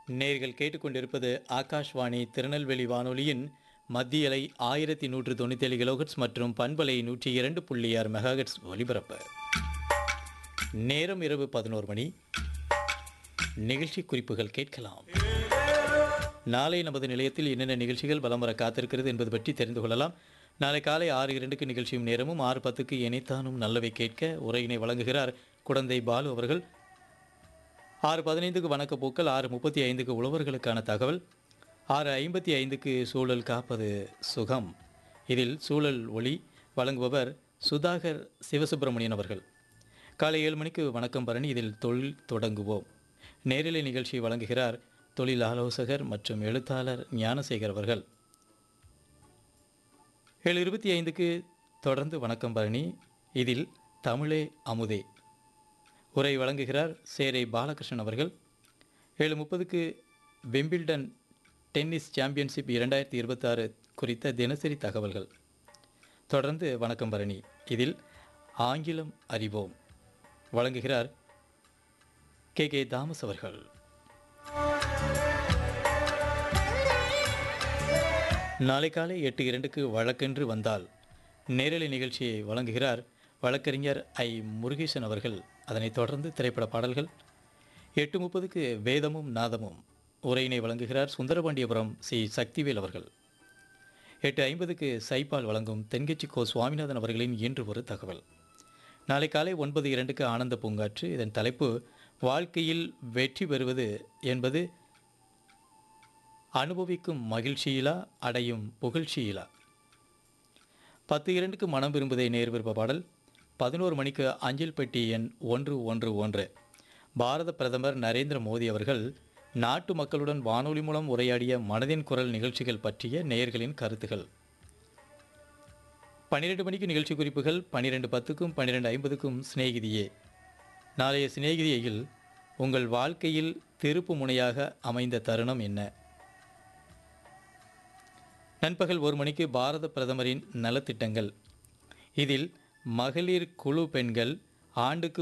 நேர்கள் கேட்டுக்கொண்டிருப்பது ஆகாஷ்வாணி திருநெல்வேலி வானொலியின் மத்தியலை ஆயிரத்தி நூற்று தொண்ணூற்றி ஏழு கிலோஹெட்ஸ் மற்றும் பண்பலை நூற்றி இரண்டு புள்ளி ஆறு மெகாஹெட்ஸ் ஒலிபரப்பு நேரம் இரவு பதினோரு மணி நிகழ்ச்சி குறிப்புகள் கேட்கலாம் நாளை நமது நிலையத்தில் என்னென்ன நிகழ்ச்சிகள் வலம் வர காத்திருக்கிறது என்பது பற்றி தெரிந்து கொள்ளலாம் நாளை காலை ஆறு இரண்டுக்கு நிகழ்ச்சியும் நேரமும் ஆறு பத்துக்கு இணைத்தானும் நல்லவை கேட்க உரையினை வழங்குகிறார் குடந்தை பாலு அவர்கள் ஆறு பதினைந்துக்கு வணக்க பூக்கள் ஆறு முப்பத்தி ஐந்துக்கு உழவர்களுக்கான தகவல் ஆறு ஐம்பத்தி ஐந்துக்கு சூழல் காப்பது சுகம் இதில் சூழல் ஒளி வழங்குபவர் சுதாகர் சிவசுப்பிரமணியன் அவர்கள் காலை ஏழு மணிக்கு வணக்கம் பரணி இதில் தொழில் தொடங்குவோம் நேரிலை நிகழ்ச்சி வழங்குகிறார் தொழில் ஆலோசகர் மற்றும் எழுத்தாளர் ஞானசேகர் அவர்கள் ஏழு இருபத்தி ஐந்துக்கு தொடர்ந்து வணக்கம் பரணி இதில் தமிழே அமுதே உரை வழங்குகிறார் சேரை பாலகிருஷ்ணன் அவர்கள் ஏழு முப்பதுக்கு விம்பிள்டன் டென்னிஸ் சாம்பியன்ஷிப் இரண்டாயிரத்தி இருபத்தாறு குறித்த தினசரி தகவல்கள் தொடர்ந்து வணக்கம் பரணி இதில் ஆங்கிலம் அறிவோம் வழங்குகிறார் கே கே தாமஸ் அவர்கள் நாளை காலை எட்டு இரண்டுக்கு வழக்கென்று வந்தால் நேரலை நிகழ்ச்சியை வழங்குகிறார் வழக்கறிஞர் ஐ முருகேசன் அவர்கள் அதனைத் தொடர்ந்து திரைப்பட பாடல்கள் எட்டு முப்பதுக்கு வேதமும் நாதமும் உரையினை வழங்குகிறார் சுந்தரபாண்டியபுரம் சி சக்திவேல் அவர்கள் எட்டு ஐம்பதுக்கு சைபால் வழங்கும் தென்கட்சி கோ சுவாமிநாதன் அவர்களின் இன்று ஒரு தகவல் நாளை காலை ஒன்பது இரண்டுக்கு ஆனந்த பூங்காற்று இதன் தலைப்பு வாழ்க்கையில் வெற்றி பெறுவது என்பது அனுபவிக்கும் மகிழ்ச்சியிலா அடையும் புகழ்ச்சியிலா பத்து இரண்டுக்கு மனம் விரும்புதை நேர் விருப்ப பாடல் பதினோரு மணிக்கு அஞ்சல் பெட்டி எண் ஒன்று ஒன்று ஒன்று பாரத பிரதமர் நரேந்திர மோடி அவர்கள் நாட்டு மக்களுடன் வானொலி மூலம் உரையாடிய மனதின் குரல் நிகழ்ச்சிகள் பற்றிய நேயர்களின் கருத்துகள் பன்னிரெண்டு மணிக்கு நிகழ்ச்சி குறிப்புகள் பன்னிரெண்டு பத்துக்கும் பன்னிரெண்டு ஐம்பதுக்கும் சிநேகிதியே நாளைய சிநேகிதியில் உங்கள் வாழ்க்கையில் திருப்பு முனையாக அமைந்த தருணம் என்ன நண்பகல் ஒரு மணிக்கு பாரத பிரதமரின் நலத்திட்டங்கள் இதில் மகளிர் குழு பெண்கள் ஆண்டுக்கு